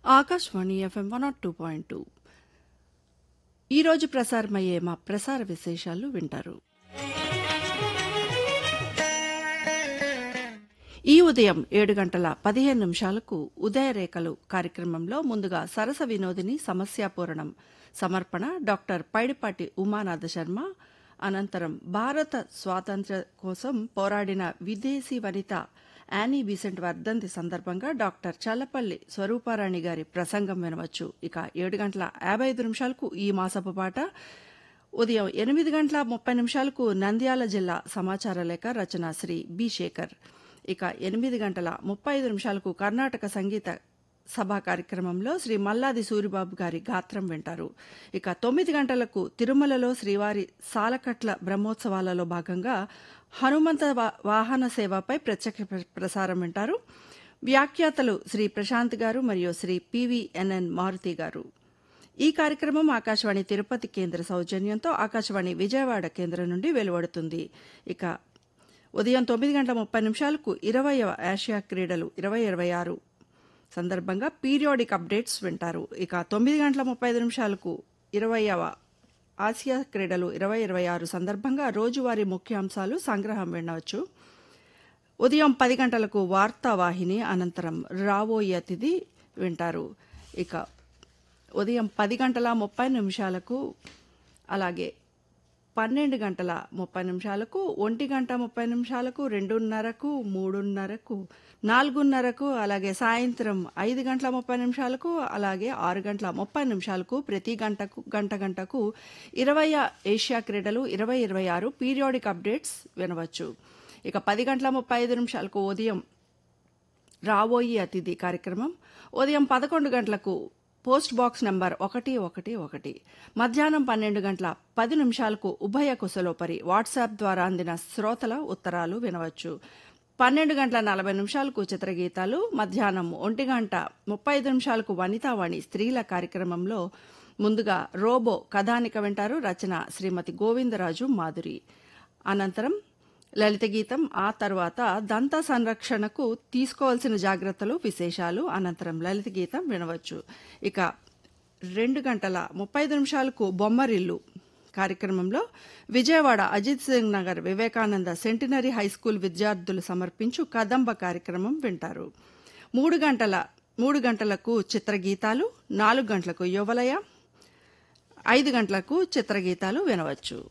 Akashvani FM one nought two point two ఈరోజు ప్రసారమయ్యే మా ప్రసార విశేషాలు వింటారు ఈ ఉదయం ఏడు గంటల పదిహేను నిమిషాలకు ఉదయరేఖలు కార్యక్రమంలో ముందుగా సరస వినోదిని సమస్యాపూరణం సమర్పణ డాక్టర్ పైడిపాటి ఉమానాథ శర్మ అనంతరం భారత స్వాతంత్ర్య కోసం పోరాడిన విదేశీ వనిత యానీ బీసెంట్ వర్ధంతి సందర్భంగా డాక్టర్ చల్లపల్లి స్వరూపారాణి గారి ప్రసంగం వినవచ్చు ఇక ఏడు గంటల యాభై ఐదు నిమిషాలకు ఈ మాసపు పాట ఉదయం ఎనిమిది గంటల ముప్పై నిమిషాలకు నంద్యాల జిల్లా సమాచార లేఖ రచన శ్రీ బి శేఖర్ ఇక ఎనిమిది గంటల ముప్పై ఐదు నిమిషాలకు కర్ణాటక సంగీత సభా కార్యక్రమంలో శ్రీ మల్లాది సూరిబాబు గారి గాత్రం వింటారు ఇక తొమ్మిది గంటలకు తిరుమలలో శ్రీవారి సాలకట్ల బ్రహ్మోత్సవాలలో భాగంగా హనుమంత వా- వాహన సేవపై ప్రత్యక్ష ప్ర- ప్రసారం వింటారు వ్యాఖ్యాతలు శ్రీ ప్రశాంత్ గారు మరియు శ్రీ పివిఎన్ఎన్ మారుతి గారు ఈ కార్యక్రమం ఆకాశవాణి తిరుపతి కేంద్ర సౌజన్యంతో ఆకాశవాణి విజయవాడ కేంద్రం నుండి వెలువడుతుంది ఇక ఉదయం తొమ్మిది గంటల ముప్పై నిమిషాలకు ఇరవయవ ఆసియా క్రీడలు ఇరవై ఇరవై ఆరు సందర్భంగా పీరియాడిక్ అప్డేట్స్ వింటారు ఇక తొమ్మిది గంటల ముప్పై ఐదు నిమిషాలకు ఇరవయవ ఆసియా క్రీడలు ఇరవై ఇరవై ఆరు సందర్భంగా రోజువారీ ముఖ్యాంశాలు సంగ్రహం వినవచ్చు ఉదయం పది గంటలకు వార్తావాహిని అనంతరం రాబోయే అతిథి వింటారు ఇక ఉదయం పది గంటల ముప్పై నిమిషాలకు అలాగే పన్నెండు గంటల ముప్పై నిమిషాలకు ఒంటి గంట ముప్పై నిమిషాలకు రెండున్నరకు మూడున్నరకు నాలుగున్నరకు అలాగే సాయంత్రం ఐదు గంటల ముప్పై నిమిషాలకు అలాగే ఆరు గంటల ముప్పై నిమిషాలకు ప్రతి గంటకు గంట గంటకు ఇరవై ఏషియా క్రీడలు ఇరవై ఇరవై ఆరు పీరియాడిక్ అప్డేట్స్ వినవచ్చు ఇక పది గంటల ముప్పై ఐదు నిమిషాలకు ఉదయం రాబోయే అతిథి కార్యక్రమం ఉదయం పదకొండు గంటలకు పోస్ట్ బాక్స్ నంబర్ ఒకటి ఒకటి ఒకటి మధ్యాహ్నం పన్నెండు గంటల పది నిమిషాలకు ఉభయ కుశలోపరి వాట్సాప్ ద్వారా అందిన శ్రోతల ఉత్తరాలు వినవచ్చు పన్నెండు గంటల నలభై నిమిషాలకు చిత్రగీతాలు మధ్యాహ్నం ఒంటి గంట ముప్పై ఐదు నిమిషాలకు వనితావాణి స్త్రీల కార్యక్రమంలో ముందుగా రోబో కథానిక వింటారు రచన శ్రీమతి గోవిందరాజు మాధురి అనంతరం లలిత గీతం ఆ తర్వాత దంత సంరక్షణకు తీసుకోవాల్సిన జాగ్రత్తలు విశేషాలు అనంతరం లలిత గీతం వినవచ్చు ఇక రెండు గంటల ముప్పై ఐదు నిమిషాలకు బొమ్మరిల్లు కార్యక్రమంలో Vijayawada Ajit Singh Nagar Vivekananda centenary high school విద్యార్థులు సమర్పించు కదంబ కార్యక్రమం వింటారు మూడు గంటల మూడు గంటలకు చిత్రగీతాలు నాలుగు గంటలకు యువలయ ఐదు గంటలకు చిత్రగీతాలు వినవచ్చు